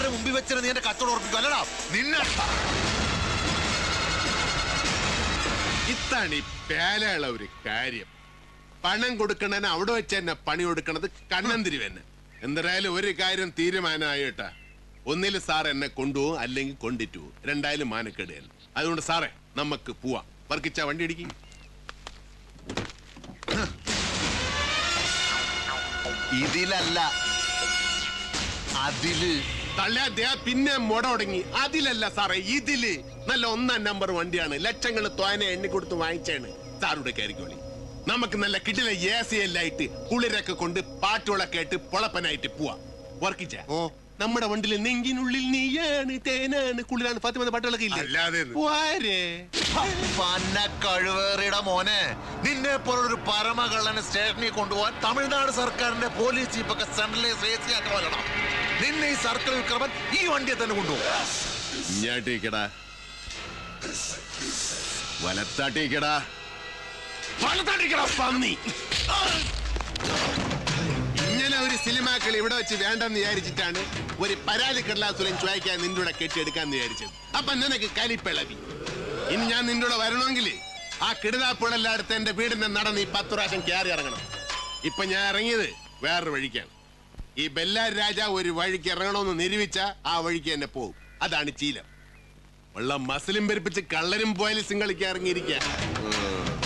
നാട്ടുകാരെ മുമ്പിൽ വെച്ചിട്ട് നീ എന്റെ കച്ചവടം ഉറപ്പിക്കും അല്ലടാ നിന്നെ ഇതാണ് ഈ പേലയുള്ള ഒരു കാര്യം പണം കൊടുക്കണന് അവിടെ വെച്ച് തന്നെ പണി കൊടുക്കണത് കണ്ണന്തിരി തന്നെ എന്തായാലും ഒരു കാര്യം തീരുമാനമായിട്ടാ ഒന്നിൽ സാർ എന്നെ കൊണ്ടുപോകും അല്ലെങ്കിൽ കൊണ്ടിട്ടു പോകും രണ്ടായാലും മാനക്കേട് തന്നെ അതുകൊണ്ട് സാറേ നമുക്ക് പോവാം വർക്കിച്ച വണ്ടി ഇടിക്കും ഇതിലല്ല അതില് തള്ളേ ദേ പിന്നെ മുട തുടങ്ങി അതിലല്ല സാറേ ഇതില് നല്ല ഒന്നാം നമ്പർ വണ്ടിയാണ് ലക്ഷങ്ങൾ തോനെ എണ്ണി കൊടുത്ത് വാങ്ങിച്ചാണ് സാറുടെ കയറിക്കോളി നമുക്ക് നല്ല കിട്ടില എ സി എല്ലായിട്ട് കുളിരൊക്കെ കൊണ്ട് പാട്ടുകളൊക്കെ ആയിട്ട് പൊളപ്പനായിട്ട് പോവാം വർക്കിച്ച ഓ. നമ്മുടെ വണ്ടിയിൽ നെങ്കിനുള്ളിൽ നീയാണ് തേനാണ് കുളിരാണ് ഫാത്തിമ പാട്ടുകളൊക്കെ ഇല്ലേ അല്ലാതെ പോരെ. പന്ന കഴിവേറിയുടെ മോനെ നിന്നെ പോലൊരു പരമകള്ളനെ സ്റ്റേഷനിൽ കൊണ്ടുപോകാൻ തമിഴ്നാട് സർക്കാരിന്റെ പോലീസ് ചീഫൊക്കെ സെൻട്രലൈസ് രജിസ്റ്റർ വരണം നിന്നെ ഈ സർക്കിൾ വിക്രമൻ ഈ വണ്ടിയെ തന്നെ കൊണ്ടുപോകും ഇങ്ങോട്ടേക്കടാ വലത്താട്ടേക്കടാ വലത്താട്ടേക്കടാ പന്നി ഇങ്ങനെ ഒരു സിനിമാക്കൾ ഇവിടെ വെച്ച് വേണ്ടെന്ന് വിചാരിച്ചിട്ടാണ് ഒരു പരാതി കടലാസുരൻ ചോദിക്കാൻ നിന്റെ കൂടെ കെട്ടിയെടുക്കാന്ന് വിചാരിച്ചത് അപ്പൊ നിനക്ക് കലിപ്പിളവി ഇനി ഞാൻ നിന്റെ കൂടെ വരണമെങ്കിൽ ആ കിടതാപ്പുഴെല്ലാടുത്ത് എന്റെ വീടിന്റെ നട നീ പത്ത് പ്രാവശ്യം കയറി ഇറങ്ങണം ഇപ്പൊ ഞാൻ ഇറങ്ങിയത് വേറൊരു വഴിക്കാണ് ഈ ബെല്ലാരി രാജ ഒരു വഴിക്ക് ഇറങ്ങണമെന്ന് നിരൂപിച്ച ആ വഴിക്ക് തന്നെ പോകും അതാണ് ചീലം ഉള്ള മസിലും പെരുപ്പിച്ച് കള്ളരും പോയാലും കളിക്കാൻ ഇറങ്ങിയിരിക്കുക